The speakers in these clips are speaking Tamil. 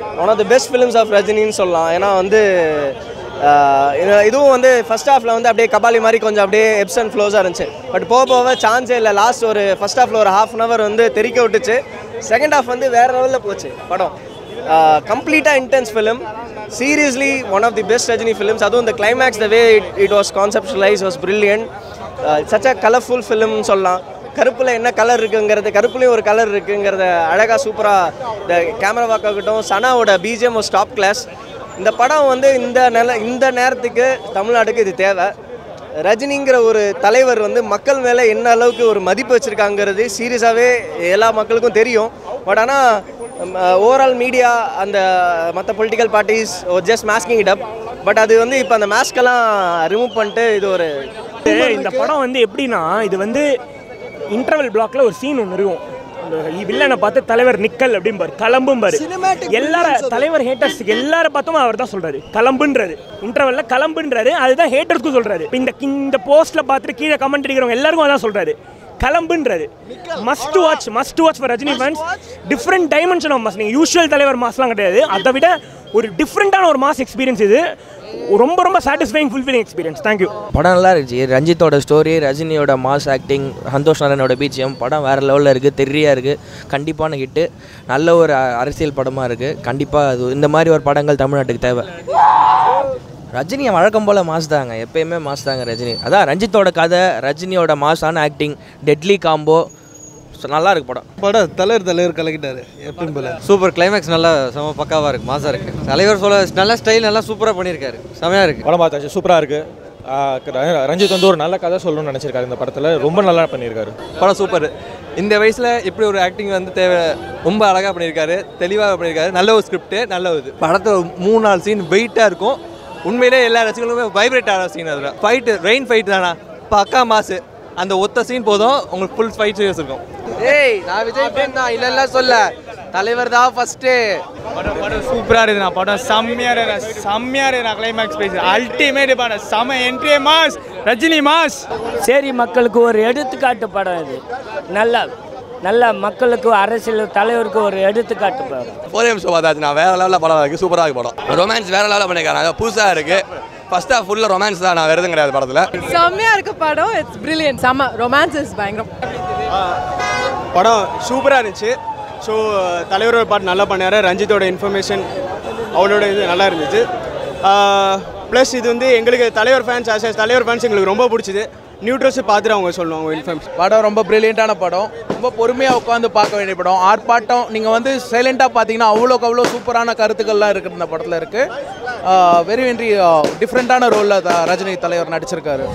one of the best films of ரஜினின்னு சொல்லலாம் ஏன்னா வந்து ஆஹ், இது- இதுவும் வந்து ஃபர்ஸ்ட் ஹாஃபில் வந்து அப்படியே கபாலி மாதிரி கொஞ்சம் அப்படியே எப்ஸ் அண்ட் ஃப்ளோஸாக இருந்துச்சு பட் போக போக சான்ஸே இல்லை லாஸ்ட் ஒரு ஃபர்ஸ்ட் ஹாஃபில் ஒரு ஹாஃப் அன் ஹவர் வந்து தெறிக்க விட்டுச்சு செகண்ட் ஹாஃப் வந்து வேறு லெவலில் போச்சு படம் கம்ப்ளீட்டாக intense film seriously one of the best Rajini films அதுவும் இந்த climax the way it it was conceptualise was brilliant such a colourful film சொல்லலாம் கருப்பில் என்ன கலர் இருக்குங்கிறது கருப்புலேயும் ஒரு கலர் இருக்குங்கிறத அழகாக சூப்பராக இந்த கேமரா வாக்காகட்டும் சனாவோட பிஜிஎம் ஒரு ஸ்டாப் கிளாஸ் இந்த படம் வந்து இந்த நில இந்த நேரத்துக்கு தமிழ்நாட்டுக்கு இது தேவை ரஜினிங்கிற ஒரு தலைவர் வந்து மக்கள் மேலே என்ன அளவுக்கு ஒரு மதிப்பு வச்சுருக்காங்கிறது சீரியஸாகவே எல்லா மக்களுக்கும் தெரியும் பட் ஆனால் ஓவரால் மீடியா அந்த மற்ற political parties just masking it up but அது வந்து இப்போ அந்த மாஸ்கெல்லாம் ரிமூவ் பண்ணிட்டு இது ஒரு இந்த படம் வந்து எப்படின்னா இது வந்து இன்டர்வல் பிளாக்ல ஒரு சீன் ஒன்று இருக்கும் அந்த வில்லனை பார்த்து தலைவர் நிக்கல் அப்படிம்பாரு கிளம்பும்பாரு எல்லார தலைவர் ஹேட்டர்ஸ்க்கு எல்லார பார்த்தும் அவர் தான் சொல்றாரு கிளம்புன்றாரு இன்டர்வல்ல கிளம்புன்றாரு அதுதான் ஹேட்டர்ஸ்க்கும் சொல்றாரு இப்ப இந்த இந்த போஸ்ட்ல பார்த்துட்டு கீழே கமெண்ட் அடிக்கிறவங்க எல்லாருக்கும் அதான் சொல்றாரு கிளம்புன்றாரு must watch must watch for Rajini fans different dimension of mass நீங்கள் யூஷுவல் தலைவர் மாஸ்லாம் கிடையாது அதை விட ஒரு டிஃப்ரெண்ட்டான ஒரு மாஸ் எக்ஸ்பீரியன்ஸ் இது ரொம்ப ரொம்ப சாட்டிஸ்ஃபைங் ஃபுல்ஃபில்லிங் எக்ஸ்பீரியன்ஸ் தேங்க்யூ படம் நல்லா இருந்துச்சு ரஞ்சித்தோட ஸ்டோரி ரஜினியோட மாஸ் ஆக்டிங் சந்தோஷ் நாராயணோட பிஜிஎம் படம் வேறு லெவலில் இருக்குது தெரியா இருக்குது கண்டிப்பான ஹிட்டு நல்ல ஒரு அ- அரசியல் படமாக இருக்குது கண்டிப்பாக அது இந்த மாதிரி ஒரு படங்கள் தமிழ்நாட்டுக்கு தேவை ரஜினி வழக்கம் போல் மாஸ் தாங்க எப்பயுமே மாஸ் தாங்க ரஜினி அதான் ரஞ்சித்தோட கதை ரஜினியோட மாஸான ஆக்டிங் டெட்லி காம்போ நல்லா இருக்கு படம் படம் தலைவர் தலைவர் கலக்கிட்டாரு எப்பயும் போல சூப்பர் கிளைமேக்ஸ் நல்லா செம பக்காவாக இருக்குது மாசாக இருக்குது தலைவர் சொல்ல நல்ல ஸ்டைல் நல்லா சூப்பராக பண்ணியிருக்காரு செமையாக இருக்குது படம் பார்த்தாச்சு சூப்பராக இருக்குது ரஞ்சித் வந்து ஒரு நல்ல கதை சொல்லணும்னு நினச்சிருக்காரு இந்த படத்தில் ரொம்ப நல்லா பண்ணியிருக்காரு படம் சூப்பர் இந்த வயசில் இப்படி ஒரு ஆக்டிங் வந்து தேவை ரொம்ப அழகாக பண்ணியிருக்காரு தெளிவாக பண்ணியிருக்காரு நல்ல ஒரு ஸ்கிரிப்ட் நல்ல ஒரு இது படத்தில் மூணு நாலு சீன் வெயிட்டாக இருக்கும் உண்மையிலே எல்லா ரசிகர்களுமே வைப்ரேட் ஆகிற சீன் அதில் ஃபைட்டு ரெயின் ஃபைட் தானா பக்கா மாசு அந்த ஒத்த சீன் போதும் உங்களுக்கு ஃபுல் ஃபைட் சீரியஸ் இருக்கும் ஏய் நான் விஜய் ஃபேன் தான் இல்லைல்ல சொல்ல தலைவர் தான் ஃபஸ்ட்டு படம் படம் சூப்பராக இருக்குண்ணா படம் செம்மையாக இருக்குண்ணா செம்மையாக இருக்குண்ணா கிளைமேக்ஸ் பேஸ் அல்டிமேட் படம் செம்ம என்ட்ரி மாஸ் ரஜினி மாஸ் சேரி மக்களுக்கு ஒரு எடுத்துக்காட்டு படம் இது நல்லா நல்ல மக்களுக்கு அரசியல் தலைவருக்கு ஒரு எடுத்துக்காட்டு படம் ஃபோர் எம் ஷோ பார்த்தாச்சு நான் வேற லெவலில் படம் இருக்குது சூப்பராக இருக்கு படம் ரொமான்ஸ் வேற லெவலில் பண்ணியிருக்காங்க புதுசாக இருக்குது ஃபர்ஸ்ட் ஹாஃப் ஃபுல்லாக ரொமான்ஸ் தான் நான் வேறு எதுவும் கிடையாது படத்தில் செம்மையா இருக்கு படம் இட்ஸ் பிரில்லியன்ட் செம்ம ரொமான்ஸ் இஸ் பயங்கரம் படம் சூப்பராக இருந்துச்சு ஸோ தலைவரோட பாட்டு நல்லா பண்ணார் ரஞ்சித்தோட இன்ஃபர்மேஷன் அவரோட இது நல்லா இருந்துச்சு ப்ளஸ் இது வந்து எங்களுக்கு தலைவர் ஃபேன்ஸ் ஆஸ் தலைவர் ஃபேன்ஸ் எங்களுக்கு ரொம்ப பிடிச்சிது நியூட்ரஸ் பார்த்துட்டு அவங்க சொல்லணும் அவங்க இன்ஃபர்மேஷன் படம் ரொம்ப பிரில்லியண்ட்டான படம் ரொம்ப பொறுமையாக உட்காந்து பார்க்க வேண்டிய படம் ஆர்ப்பாட்டம் நீங்கள் வந்து சைலண்ட்டாக பார்த்தீங்கன்னா அவ்வளோக்கு அவ்வளோ சூப்பரான கருத்துக்கள்லாம் இருக்குது இந்த படத்தில் இருக்குது வெரி வெரி டிஃப்ரெண்ட்டான ரோலில் ரஜினி தலைவர் நடிச்சிருக்காரு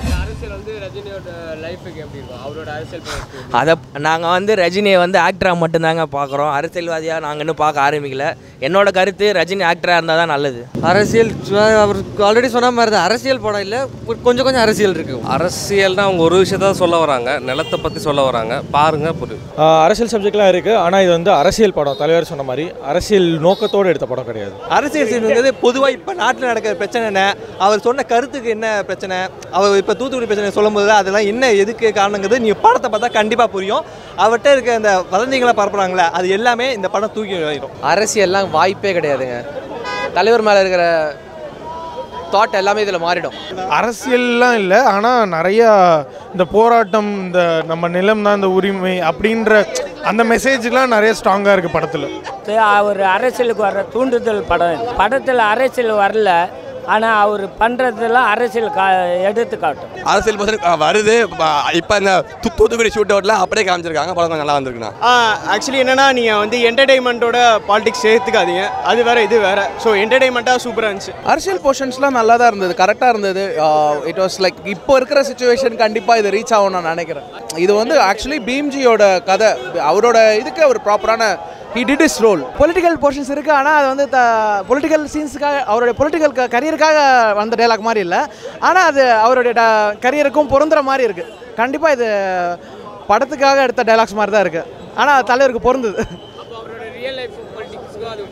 அதை நாங்கள் வந்து ரஜினியை வந்து ஆக்டராக மட்டும்தாங்க பார்க்குறோம் அரசியல்வாதியாக நாங்கள் இன்னும் பார்க்க ஆரம்பிக்கல என்னோட கருத்து ரஜினி ஆக்டராக இருந்தால் தான் நல்லது அரசியல் அவர் ஆல்ரெடி சொன்ன மாதிரி தான் அரசியல் படம் இல்லை கொஞ்சம் கொஞ்சம் அரசியல் இருக்குது அரசியல்னா அவங்க ஒரு விஷயத்த சொல்ல வராங்க நிலத்தை பற்றி சொல்ல வராங்க பாருங்க புரியும் அரசியல் சப்ஜெக்ட்லாம் இருக்குது ஆனால் இது வந்து அரசியல் படம் தலைவர் சொன்ன மாதிரி அரசியல் நோக்கத்தோடு எடுத்த படம் கிடையாது அரசியல் சீன்ங்கிறது பொதுவாக இப்போ நாட்டில் நடக்கிற பிரச்சனை என்ன அவர் சொன்ன கருத்துக்கு என்ன பிரச்சனை அவர் இப்போ தூத்துக்குடி பிரச்சனை சொல்லும்போது அதெல்லாம் என்ன எதுக்கு காரணங்கிறது நீங்கள் படத்தை பார்த்தா கண்டிப்பாக புரியும் அவர்கிட்ட இருக்க அந்த வதந்திகளை பரப்புறாங்களே அது எல்லாமே இந்த படம் தூக்கி வரும் அரசியல்லாம் வாய்ப்பே கிடையாதுங்க தலைவர் மேலே இருக்கிற தாட் எல்லாமே இதில் மாறிடும் அரசியல்லாம் இல்லை ஆனால் நிறையா இந்த போராட்டம் இந்த நம்ம நிலம் தான் இந்த உரிமை அப்படின்ற அந்த மெசேஜ்லாம் நிறைய ஸ்ட்ராங்காக இருக்குது படத்தில் அவர் அரசியலுக்கு வர்ற தூண்டுதல் படம் இது படத்தில் அரசியல் வரல ஆனால் அவர் பண்ணுறதெல்லாம் அரசியல் கா எடுத்து காட்டும் அரசியல் பசங்க வருது இப்போ இந்த தூ- தூத்துக்குடி ஷூட் அவுட்லாம் அப்படியே காமிச்சிருக்காங்க படம் கொஞ்சம் நல்லா வந்திருக்குண்ணா ஆக்சுவலி என்னன்னா நீங்கள் வந்து என்டர்டைன்மெண்ட்டோட பாலிடிக்ஸ் சேர்த்துக்காதீங்க அது வேற இது வேற ஸோ என்டர்டைன்மெண்ட்டாக சூப்பராக இருந்துச்சு அரசியல் போர்ஷன்ஸ்லாம் நல்லா தான் இருந்தது கரெக்டாக இருந்தது இட் வாஸ் லைக் இப்போ இருக்கிற சுச்சுவேஷன் கண்டிப்பாக இது ரீச் ஆகும் நான் நினைக்கிறேன் இது வந்து ஆக்சுவலி பீம்ஜியோட கதை அவரோட இதுக்கு ஒரு ப்ராப்பரான he did is role political portions இருக்குது ஆனால் அது வந்து பொலிட்டிக்கல் சீன்ஸுக்காக அவருடைய பொலிட்டிக்கல் கரியருக்காக வந்த டைலாக் மாதிரி இல்லை ஆனால் அது அவருடைய கரியருக்கும் பொருந்துற மாதிரி இருக்குது கண்டிப்பாக இது படத்துக்காக எடுத்த டைலாக்ஸ் மாதிரி தான் இருக்குது ஆனால் தலைவருக்கு பொருந்தது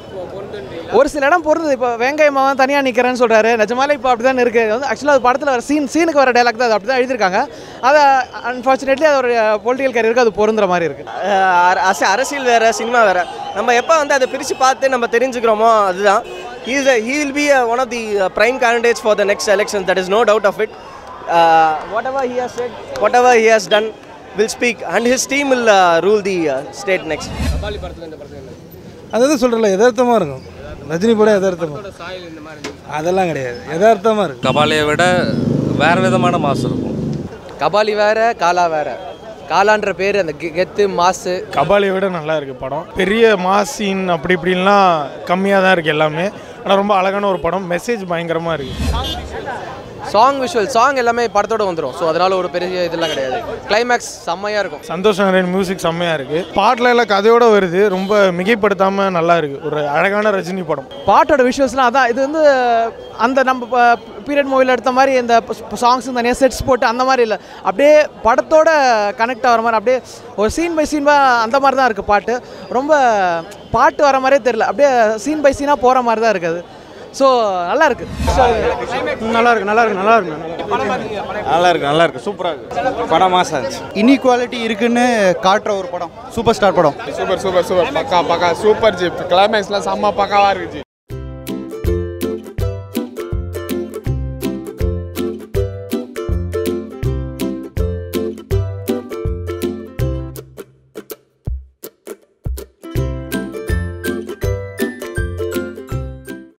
ஒரு சில இடம் பொருந்தது இப்போ வெங்காய மாவன் தனியாக நிற்கிறேன்னு சொல்கிறாரு நிஜமாலே இப்போ அப்படி தான் இருக்குது வந்து ஆக்சுவலாக அது படத்தில் வர சீன் சீனுக்கு வர டைலாக் தான் அது அப்படி தான் எழுதியிருக்காங்க அதை அன்ஃபார்ச்சுனேட்லி அதோட பொலிட்டிக்கல் கரியருக்கு அது பொருந்துற மாதிரி இருக்குது அஹ் அரசியல் வேற சினிமா வேற நம்ம எப்போ வந்து அதை பிரித்து பார்த்து நம்ம தெரிஞ்சுக்கிறோமோ அதுதான் he's he will be one of the prime candidates for the next election that is no doubt of it whatever he has said whatever he has done will speak and his team will rule the state next அதாவது சொல்கிறல யதார்த்தமாக இருக்கும் ரஜினி படம் யதார்த்தமாக அதெல்லாம் கிடையாது யதார்த்தமாக இருக்கும் கபாலியை விட வேற விதமான மாசு இருக்கும் கபாலி வேற காலா வேற காலான்ற பேர் அந்த கெ- கெத்து மாசு கபாலியை விட நல்லா இருக்கு படம் பெரிய மாஸ் சீன் அப்படி இப்படின்லாம் கம்மியாக தான் இருக்குது எல்லாமே ஆனால் ரொம்ப அழகான ஒரு படம் மெசேஜ் பயங்கரமாக இருக்குது சாங் விஷுவல் சாங் எல்லாமே படத்தோட வந்துடும் ஸோ அதனால ஒரு பெரிய இதெல்லாம் கிடையாது கிளைமேக்ஸ் செம்மையாக இருக்கும் சந்தோஷ் நாராயண் மியூசிக் செம்மையாக இருக்குது பாட்டில் எல்லாம் கதையோட வருது ரொம்ப மிகைப்படுத்தாமல் நல்லா இருக்குது ஒரு அழகான ரஜினி படம் பாட்டோட விஷுவல்ஸ்லாம் அதான் இது வந்து அந்த நம்ம பீரியட் மூவியில் எடுத்த மாதிரி இந்த சாங்ஸ் தனியாக செட்ஸ் போட்டு அந்த மாதிரி இல்லை அப்படியே படத்தோட கனெக்ட் ஆகிற மாதிரி அப்படியே ஒரு சீன் பை சீன் அந்த மாதிரி தான் இருக்குது பாட்டு ரொம்ப பாட்டு வர மாதிரியே தெரியல அப்படியே சீன் பை சீனாக போகிற மாதிரி தான் இருக்குது ஸோ நல்லா இருக்கு நல்லா இருக்கு நல்லா இருக்கு நல்லா இருக்கு நல்லா இருக்கு நல்லா இருக்கு சூப்பராக இருக்கு படம் மாசம் இருந்துச்சு இன்இக்வாலிட்டி இருக்குன்னு காட்டுற ஒரு படம் சூப்பர் ஸ்டார் படம் சூப்பர் சூப்பர் சூப்பர் பக்கா பக்கா சூப்பர் ஜி கிளைமேக்ஸ்லாம் செம்ம பக்காவாக இருக்கு ஜி